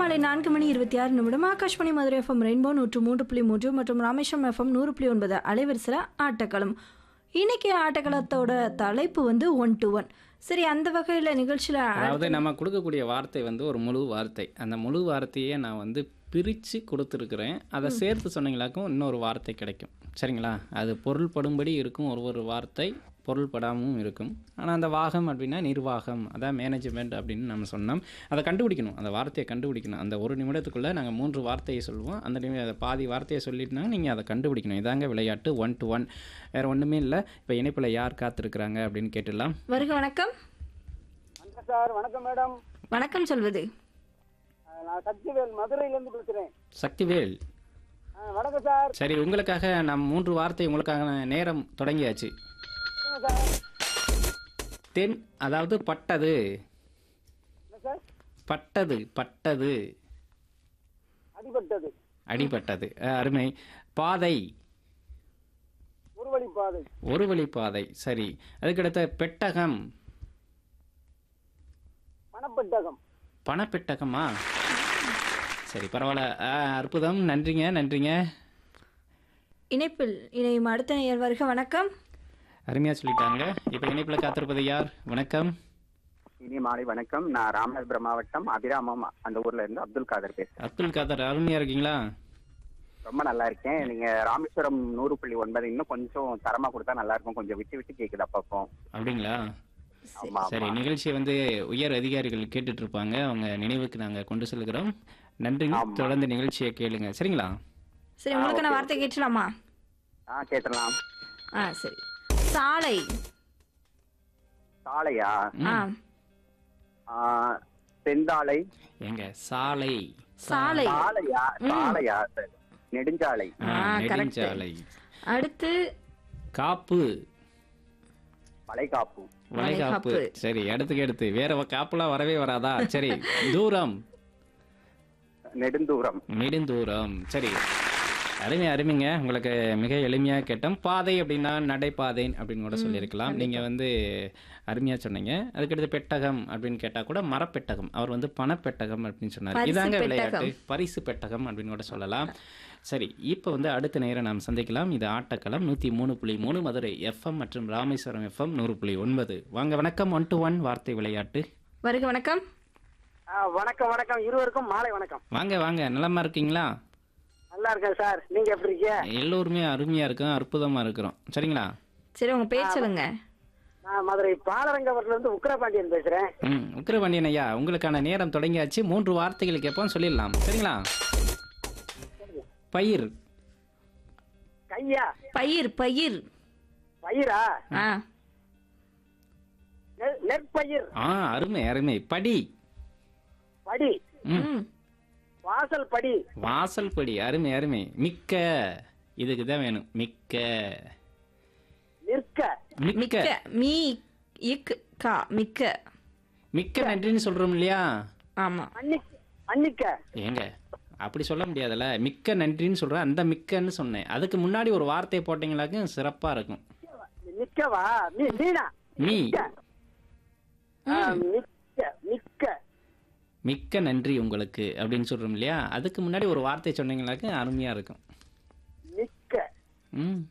மாலை நான்கு மணி இருபத்தி ஆறு நிமிடம் ஆகாஷ்வாணி மதுரை எஃப்எம் ரெயின்போ நூற்று மூன்று புள்ளி மூன்று மற்றும் ராமேஸ்வரம் எஃப்எம் நூறு புள்ளி ஒன்பது அலைவரிசையில் ஆட்டக்களம் இன்னைக்கு ஆட்டக்களத்தோட தலைப்பு வந்து ஒன் டு ஒன் சரி அந்த வகையில் நிகழ்ச்சியில் அதாவது நம்ம கொடுக்கக்கூடிய வார்த்தை வந்து ஒரு முழு வார்த்தை அந்த முழு வார்த்தையே நான் வந்து பிரித்து கொடுத்துருக்குறேன் அதை சேர்த்து சொன்னீங்களாக்கும் இன்னொரு வார்த்தை கிடைக்கும் சரிங்களா அது பொருள்படும்படி இருக்கும் ஒரு ஒரு வார்த்தை பொருள்படாமலும் இருக்கும் ஆனால் அந்த வாகம் அப்படின்னா நிர்வாகம் அதான் மேனேஜ்மெண்ட் அப்படின்னு நம்ம சொன்னோம் அதை கண்டுபிடிக்கணும் அந்த வார்த்தையை கண்டுபிடிக்கணும் அந்த ஒரு நிமிடத்துக்குள்ளே நாங்கள் மூன்று வார்த்தையை சொல்லுவோம் அந்த நிமி அதை பாதி வார்த்தையை சொல்லிட்டுனா நீங்கள் அதை கண்டுபிடிக்கணும் இதாங்க விளையாட்டு ஒன் டு ஒன் வேறு ஒன்றுமே இல்லை இப்போ இணைப்பில் யார் காத்திருக்கிறாங்க அப்படின்னு கேட்டுடலாம் வருக வணக்கம் வணக்கம் சார் வணக்கம் மேடம் வணக்கம் சொல்வது அஹ் நான் சக்திவேல் மதுரையிலேருந்து பேசுகிறேன் சக்திவேல் வணக்கம் சார் சரி உங்களுக்காக நம் மூன்று வார்த்தை உங்களுக்காக நேரம் தொடங்கியாச்சு சொல்லுங்க சார் தென் அதாவது பட்டது என்ன சார் பட்டது பட்டது அடிபட்டது அடிபட்டது அஹ், அருமை பாதை ஒரு வழி பாதை ஒரு வழி பாதை சரி அதுக்கடுத்த பெட்டகம் பணப்பெட்டகம் பணப்பெட்டகமா சரி பரவாயில்ல அஹ், அற்புதம் நன்றிங்க நன்றிங்க இணைப்பில் இணையும் அடுத்த நேயர் வருக வணக்கம் அருமையாக சொல்லிட்டாங்க இப்போ இணைப்பில் காத்திருப்பது யார் வணக்கம் இனி மாலை வணக்கம் நான் ராமநாதபுரம் மாவட்டம் அபிராமம் அந்த ஊர்ல இருந்து அப்துல் காதர் பேசுறேன் அப்துல் காதர் அருமையாக இருக்கீங்களா ரொம்ப நல்லா இருக்கேன் நீங்க ராமேஸ்வரம் நூறு புள்ளி ஒன்பது இன்னும் கொஞ்சம் தரமா கொடுத்தா நல்லா இருக்கும் கொஞ்சம் விட்டு விட்டு கேக்குது அப்பப்போ அப்படிங்களா ஆமா சரி ஆமா நிகழ்ச்சியை வந்து உயர் அதிகாரிகள் கேட்டுட்டு இருப்பாங்க அவங்க நினைவுக்கு நாங்கள் கொண்டு செல்கிறோம் நன்றிங்க ஆமா. தொடர்ந்து நிகழ்ச்சியை கேளுங்க சரிங்களா சரி உங்களுக்கு நான் வார்த்தை கேட்டலாமா ஆ கேட்டலாம் ஆ சரி சாலை சாலையா ஆ ஆ, செந்தாலை எங்க சாலை சாலை சாலையா சாலையா சரி. நெடுஞ்சாலை ஆ, ஆ, correct. நெடுஞ்சாலை அடுத்து காப்பு வளைகாப்பு வளைகாப்பு வளைகாப்பு. சரி அடுத்துக்கு அடுத்து வேற வ- காப்புலாம் வரவே வராதா சரி தூரம் நெடுந்தூரம் நெடுந்தூரம் சரி அருமை அருமைங்க உங்களுக்கு மிக எளிமையாக கேட்டோம் பாதை அப்படின்னா நடைபாதை அப்படின்னு கூட சொல்லியிருக்கலாம் நீங்கள் வந்து அருமையாக சொன்னீங்க அதுக்கடுத்து பெட்டகம் அப்படின்னு கேட்டால் கூட மரப்பெட்டகம் அவர் வந்து பணப்பெட்டகம் அப்படின்னு சொன்னார் பரிசு இதாங்க பெட்டகம். விளையாட்டு பரிசு பெட்டகம் அப்படின்னு கூட சொல்லலாம் சரி இப்போ வந்து அடுத்த நேரம் நாம் சந்திக்கலாம் இது ஆட்டக்களம் நூற்றி மூணு புள்ளி மூணு மதுரை எஃப்எம் மற்றும் ராமேஸ்வரம் எஃப்எம் நூறு புள்ளி ஒன்பது வாங்க வணக்கம் ஒன் டு ஒன் வார்த்தை விளையாட்டு வருக வணக்கம் ஆ, வணக்கம் வணக்கம் இருவருக்கும் மாலை வணக்கம் வாங்க வாங்க நலமா இருக்கீங்களா நல்லா இருக்கேன் சார் நீங்க எப்படி இருக்கீங்க எல்லோருமே அருமையாக இருக்கோம் அற்புதமாக இருக்கிறோம் சரிங்களா சரி உங்க பேர் சொல்லுங்க நான் மதுரை பாலரங்கவரத்துல இருந்து உக்கிரபாண்டியன் பேசுறேன் ம் உக்கிரபாண்டியன் ஐயா உங்களுக்கான நேரம் தொடங்கியாச்சு மூன்று வார்த்தைகள் கேட்போம் சொல்லிடலாம் சரிங்களா பயிர் கையா பயிர் பயிர் பயிரா ஆ நெ- நெற்பயிர் ஆ அருமை அருமை படி படி ம் ம் வாசல் படி வாசல் படி அருமை அருமை மிக்க இதுக்கு தான் வேணும் மிக்க நிற்க மிக்க மிக்க மீ இக் கா மிக்க மிக்க நன்றின்னு சொல்றோம் இல்லையா ஆமா மன்னிக்க மன்னிக்க ஏங்க அப்படி சொல்ல முடியாதுல்ல மிக்க நன்றின்னு சொல்றேன் அந்த மிக்கன்னு சொன்னேன் அதுக்கு முன்னாடி ஒரு வார்த்தையை போட்டீங்களாக்கும் சிறப்பா இருக்கும் நிக்கவா மீ மீனா மீ ஆ, மிக்க மிக்க மிக்க நன்றி உங்களுக்கு அப்படின்னு சொல்றோம் இல்லையா அதுக்கு முன்னாடி ஒரு வார்த்தை சொன்னீங்களாக்கும் அருமையா இருக்கும் மிக்க ம்